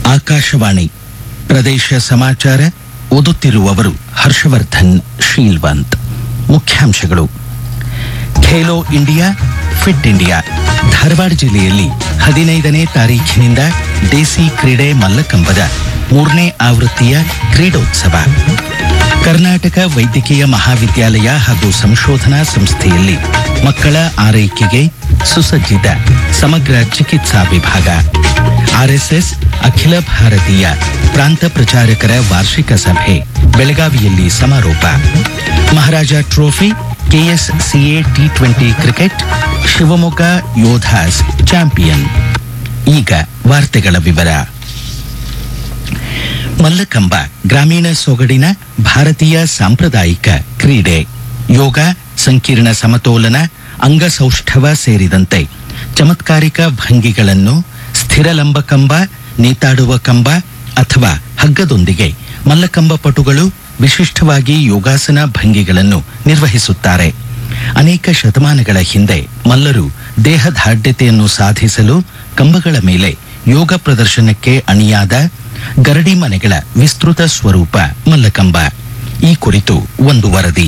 ಆಕಾಶವಾಣಿ ಪ್ರದೇಶ ಸಮಾಚಾರ ಓದುತ್ತಿರುವವರು ಹರ್ಷವರ್ಧನ್ ಶೀಲ್ವಂತ್ ಮುಖ್ಯಾಂಶಗಳು Khelo India fit India Dharwad ಜಿಲ್ಲೆಯಲ್ಲಿ ಹದಿನೈದನೇ ತಾರೀಖಿನಿಂದ ದೇಸಿ ಕ್ರೀಡೆ ಮಲ್ಲಕಂಬದ ಮೂರನೇ ಆವೃತ್ತಿಯ ಕ್ರೀಡೋತ್ಸವ ಕರ್ನಾಟಕ ವೈದ್ಯಕೀಯ ಮಹಾವಿದ್ಯಾಲಯ ಹಾಗೂ ಸಂಶೋಧನಾ ಸಂಸ್ಥೆಯಲ್ಲಿ ಮಕ್ಕಳ ಆರೈಕೆಗೆ ಸುಸಜ್ಜಿತ ಸಮಗ್ರ ಚಿಕಿತ್ಸಾ ವಿಭಾಗ ಆರ್ಎಸ್ಎಸ್ ಅಖಿಲ ಭಾರತೀಯ ಪ್ರಾಂತ ಪ್ರಚಾರಕರ ವಾರ್ಷಿಕ ಸಭೆ ಬೆಳಗಾವಿಯಲ್ಲಿ ಸಮಾರೋಪ Maharaja trophy K S C A T twenty cricket Shivamogga Yodhas champion ಈಗ ವಾರ್ತೆಗಳ ವಿವರ ಮಲ್ಲಕಂಬ ಗ್ರಾಮೀಣ ಸೊಗಡಿನ ಭಾರತೀಯ ಸಾಂಪ್ರದಾಯಿಕ ಕ್ರೀಡೆ ಯೋಗ ಸಂಕೀರ್ಣ ಸಮತೋಲನ ಅಂಗಸೌಷ್ಠವ ಸೇರಿದಂತೆ ಚಮತ್ಕಾರಿಕ ಭಂಗಿಗಳನ್ನು ಸ್ಥಿರಲಂಬ ಕಂಬ ನೇತಾಡುವ ಕಂಬ ಅಥವಾ ಹಗ್ಗದೊಂದಿಗೆ ಮಲ್ಲಕಂಬ ಪಟುಗಳು ವಿಶಿಷ್ಟವಾಗಿ ಯೋಗಾಸನ ಭಂಗಿಗಳನ್ನು ನಿರ್ವಹಿಸುತ್ತಾರೆ ಅನೇಕ ಶತಮಾನಗಳ ಹಿಂದೆ ಮಲ್ಲರು ದೇಹದಾಢ್ಯತೆಯನ್ನು ಸಾಧಿಸಲು ಕಂಬಗಳ ಮೇಲೆ ಯೋಗ ಪ್ರದರ್ಶನಕ್ಕೆ ಅಣಿಯಾದ ಗರಡಿ ಮನೆಗಳ ವಿಸ್ತೃತ ಸ್ವರೂಪ ಮಲ್ಲಕಂಬ ಈ ಕುರಿತು ಒಂದು ವರದಿ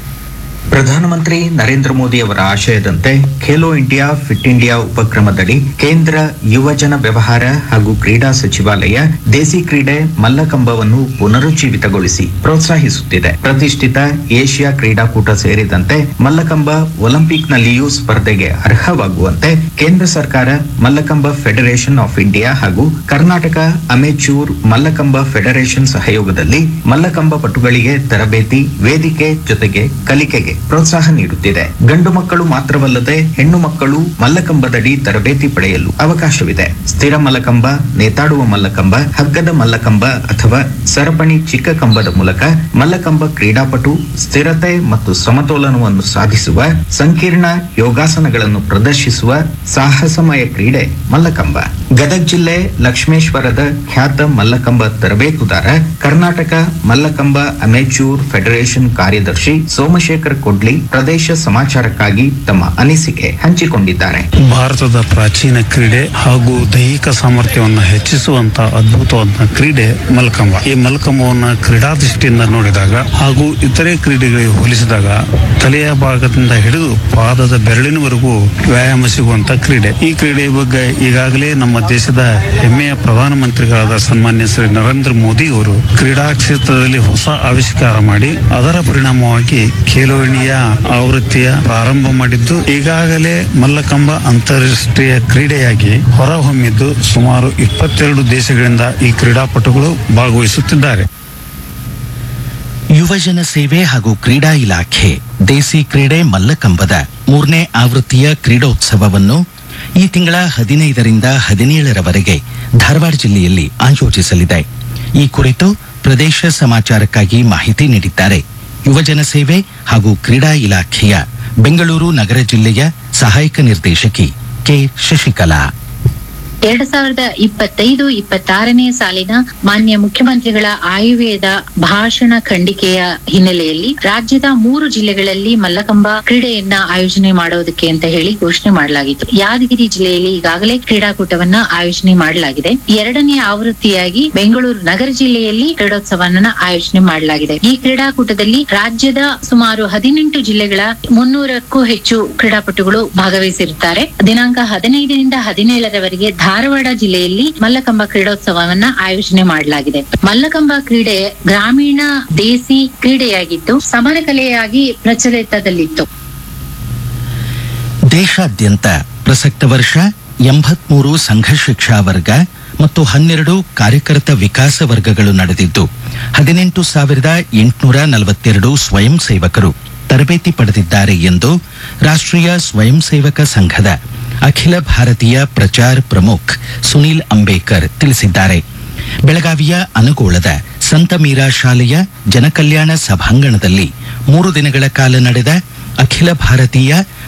ಪ್ರಧಾನಮಂತ್ರಿ ನರೇಂದ್ರ ಮೋದಿ ಅವರ ಆಶಯದಂತೆ ಖೇಲೋ ಇಂಡಿಯಾ ಫಿಟ್ ಇಂಡಿಯಾ ಉಪಕ್ರಮದಡಿ ಕೇಂದ್ರ ಯುವಜನ ವ್ಯವಹಾರ ಹಾಗೂ ಕ್ರೀಡಾ ಸಚಿವಾಲಯ ದೇಸಿ ಕ್ರೀಡೆ ಮಲ್ಲಕಂಬವನ್ನು ಪುನರುಜ್ಜೀವಿತಗೊಳಿಸಿ ಪ್ರೋತ್ಸಾಹಿಸುತ್ತಿದೆ ಪ್ರತಿಷ್ಠಿತ ಏಷ್ಯಾ ಕ್ರೀಡಾಕೂಟ ಸೇರಿದಂತೆ ಮಲ್ಲಕಂಬ ಒಲಿಂಪಿಕ್ನಲ್ಲಿಯೂ ಸ್ಪರ್ಧೆಗೆ ಅರ್ಹವಾಗುವಂತೆ ಕೇಂದ್ರ ಸರ್ಕಾರ ಮಲ್ಲಕಂಬ ಫೆಡರೇಷನ್ ಆಫ್ ಇಂಡಿಯಾ ಹಾಗೂ ಕರ್ನಾಟಕ ಅಮೆಚೂರ್ ಮಲ್ಲಕಂಬ ಫೆಡರೇಷನ್ ಸಹಯೋಗದಲ್ಲಿ ಮಲ್ಲಕಂಬ ಪಟುಗಳಿಗೆ ತರಬೇತಿ ವೇದಿಕೆ ಜೊತೆಗೆ ಕಲಿಕೆಗೆ ಪ್ರೋತ್ಸಾಹ ನೀಡುತ್ತಿದೆ ಗಂಡು ಮಕ್ಕಳು ಮಾತ್ರವಲ್ಲದೆ ಹೆಣ್ಣು ಮಕ್ಕಳು ಮಲ್ಲಕಂಬದಡಿ ತರಬೇತಿ ಪಡೆಯಲು ಅವಕಾಶವಿದೆ ಸ್ಥಿರ ಮಲ್ಲಕಂಬ ನೇತಾಡುವ ಮಲ್ಲಕಂಬ ಹಗ್ಗದ ಮಲ್ಲಕಂಬ ಅಥವಾ ಸರಪಣಿ ಚಿಕ್ಕ ಕಂಬದ ಮೂಲಕ ಮಲ್ಲಕಂಬ ಕ್ರೀಡಾಪಟು ಸ್ಥಿರತೆ ಮತ್ತು ಸಮತೋಲನವನ್ನು ಸಾಧಿಸುವ ಸಂಕೀರ್ಣ ಯೋಗಾಸನಗಳನ್ನು ಪ್ರದರ್ಶಿಸುವ ಸಾಹಸಮಯ ಕ್ರೀಡೆ ಮಲ್ಲಕಂಬ ಗದಗ ಜಿಲ್ಲೆ ಲಕ್ಷ್ಮೇಶ್ವರದ ಖ್ಯಾತ ಮಲ್ಲಕಂಬ ತರಬೇತುದಾರ ಕರ್ನಾಟಕ ಮಲ್ಲಕಂಬ ಅಮೆಚೂರ್ ಫೆಡರೇಷನ್ ಕಾರ್ಯದರ್ಶಿ ಸೋಮಶೇಖರ್ ಕೊಡ್ಲಿ ಪ್ರದೇಶ ಸಮಾಚಾರಕ್ಕಾಗಿ ತಮ್ಮ ಅನಿಸಿಕೆ ಹಂಚಿಕೊಂಡಿದ್ದಾರೆ ಭಾರತದ ಪ್ರಾಚೀನ ಕ್ರೀಡೆ ಹಾಗೂ ದೈಹಿಕ ಸಾಮರ್ಥ್ಯವನ್ನು ಹೆಚ್ಚಿಸುವಂತ ಅದ್ಭುತವಾದ ಕ್ರೀಡೆ ಮಲ್ಕಂಬ ಈ ಮಲ್ಕಂಬವನ್ನ ಕ್ರೀಡಾ ದೃಷ್ಟಿಯಿಂದ ನೋಡಿದಾಗ ಹಾಗೂ ಇತರೆ ಕ್ರೀಡೆಗಳಿಗೆ ಹೋಲಿಸಿದಾಗ ತಲೆಯ ಭಾಗದಿಂದ ಹಿಡಿದು ಪಾದದ ಬೆರಳಿನವರೆಗೂ ವ್ಯಾಯಾಮ ಸಿಗುವಂತ ಕ್ರೀಡೆ ಈ ಕ್ರೀಡೆಯ ಬಗ್ಗೆ ಈಗಾಗಲೇ ನಮ್ಮ ದೇಶದ ಹೆಮ್ಮೆಯ ಪ್ರಧಾನಮಂತ್ರಿಗಳಾದ ಸನ್ಮಾನ್ಯ ಶ್ರೀ ನರೇಂದ್ರ ಮೋದಿ ಅವರು ಕ್ರೀಡಾ ಕ್ಷೇತ್ರದಲ್ಲಿ ಹೊಸ ಆವಿಷ್ಕಾರ ಮಾಡಿ ಅದರ ಪರಿಣಾಮವಾಗಿ ಖೇಲೋ ಇಂಡಿಯಾ ಆವೃತ್ತಿಯ ಪ್ರಾರಂಭ ಮಾಡಿದ್ದು ಈಗಾಗಲೇ ಮಲ್ಲಕಂಬ ಅಂತಾರಾಷ್ಟ್ರೀಯ ಕ್ರೀಡೆಯಾಗಿ ಹೊರಹೊಮ್ಮಿದ್ದು ಸುಮಾರು ಇಪ್ಪತ್ತೆರಡು ದೇಶಗಳಿಂದ ಈ ಕ್ರೀಡಾಪಟುಗಳು ಭಾಗವಹಿಸುತ್ತಿದ್ದಾರೆ ಯುವಜನ ಸೇವೆ ಹಾಗೂ ಕ್ರೀಡಾ ಇಲಾಖೆ ದೇಸಿ ಕ್ರೀಡೆ ಮಲ್ಲಕಂಬದ ಮೂರನೇ ಆವೃತ್ತಿಯ ಕ್ರೀಡೋತ್ಸವವನ್ನು ಈ ತಿಂಗಳ ಹದಿನೈದರಿಂದ ಹದಿನೇಳರವರೆಗೆ ಧಾರವಾಡ ಜಿಲ್ಲೆಯಲ್ಲಿ ಆಯೋಜಿಸಲಿದೆ ಈ ಕುರಿತು ಪ್ರದೇಶ ಸಮಾಚಾರಕ್ಕಾಗಿ ಮಾಹಿತಿ ನೀಡಿದ್ದಾರೆ ಯುವಜನ ಸೇವೆ ಹಾಗೂ ಕ್ರೀಡಾ ಇಲಾಖೆಯ ಬೆಂಗಳೂರು ನಗರ ಜಿಲ್ಲೆಯ ಸಹಾಯಕ ನಿರ್ದೇಶಕಿ ಕೆ ಶಶಿಕಲಾ ಎರಡ್ ಸಾವಿರದ ಇಪ್ಪತ್ತೈದು ಇಪ್ಪತ್ತಾರನೇ ಸಾಲಿನ ಮಾನ್ಯ ಮುಖ್ಯಮಂತ್ರಿಗಳ ಆಯುರ್ವೇದ ಭಾಷಣ ಖಂಡಿಕೆಯ ಹಿನ್ನೆಲೆಯಲ್ಲಿ ರಾಜ್ಯದ ಮೂರು ಜಿಲ್ಲೆಗಳಲ್ಲಿ ಮಲ್ಲಕಂಬ ಕ್ರೀಡೆಯನ್ನ ಆಯೋಜನೆ ಮಾಡೋದಕ್ಕೆ ಅಂತ ಹೇಳಿ ಘೋಷಣೆ ಮಾಡಲಾಗಿತ್ತು ಯಾದಗಿರಿ ಜಿಲ್ಲೆಯಲ್ಲಿ ಈಗಾಗಲೇ ಕ್ರೀಡಾಕೂಟವನ್ನ ಆಯೋಜನೆ ಮಾಡಲಾಗಿದೆ ಎರಡನೇ ಆವೃತ್ತಿಯಾಗಿ ಬೆಂಗಳೂರು ನಗರ ಜಿಲ್ಲೆಯಲ್ಲಿ ಕ್ರೀಡೋತ್ಸವವನ್ನ ಆಯೋಜನೆ ಮಾಡಲಾಗಿದೆ ಈ ಕ್ರೀಡಾಕೂಟದಲ್ಲಿ ರಾಜ್ಯದ ಸುಮಾರು ಹದಿನೆಂಟು ಜಿಲ್ಲೆಗಳ ಮುನ್ನೂರಕ್ಕೂ ಹೆಚ್ಚು ಕ್ರೀಡಾಪಟುಗಳು ಭಾಗವಹಿಸಿರುತ್ತಾರೆ ದಿನಾಂಕ ಹದಿನೈದರಿಂದ ಹದಿನೇಳರವರೆಗೆ ಧಾರವಾಡ ಜಿಲ್ಲೆಯಲ್ಲಿ ಮಲ್ಲಕಂಬ ಕ್ರೀಡೋತ್ಸವವನ್ನ ಆಯೋಜನೆ ಮಾಡಲಾಗಿದೆ ಮಲ್ಲಕಂಬ ಕ್ರೀಡೆ ಗ್ರಾಮೀಣ ದೇಸಿ ಕ್ರೀಡೆಯಾಗಿದ್ದು ಸಮರ ಕಲೆಯಾಗಿ ಪ್ರಚಲಿತದಲ್ಲಿತ್ತು ದೇಶಾದ್ಯಂತ ಪ್ರಸಕ್ತ ವರ್ಷ ಎಂಬತ್ಮೂರು ಸಂಘ ಶಿಕ್ಷಾ ವರ್ಗ ಮತ್ತು ಹನ್ನೆರಡು ಕಾರ್ಯಕರ್ತ ವಿಕಾಸ ವರ್ಗಗಳು ನಡೆದಿದ್ದು ಹದಿನೆಂಟು ಸಾವಿರದ ಎಂಟುನೂರ ನಲವತ್ತೆರಡು ಸ್ವಯಂ ಸೇವಕರು ತರಬೇತಿ ಪಡೆದಿದ್ದಾರೆ ಎಂದು ರಾಷ್ಟ್ರೀಯ ಸ್ವಯಂ ಸೇವಕ ಸಂಘದ ಅಖಿಲ ಭಾರತೀಯ ಪ್ರಚಾರ್ ಪ್ರಮುಖ್ ಸುನೀಲ್ ಅಂಬೇಕರ್ ತಿಳಿಸಿದ್ದಾರೆ ಬೆಳಗಾವಿಯ ಅನಗೋಳದ ಸಂತ ಮೀರಾ ಶಾಲೆಯ ಜನಕಲ್ಯಾಣ ಸಭಾಂಗಣದಲ್ಲಿ ಮೂರು ದಿನಗಳ ಕಾಲ ನಡೆದ ಅಖಿಲ ಭಾರತೀಯ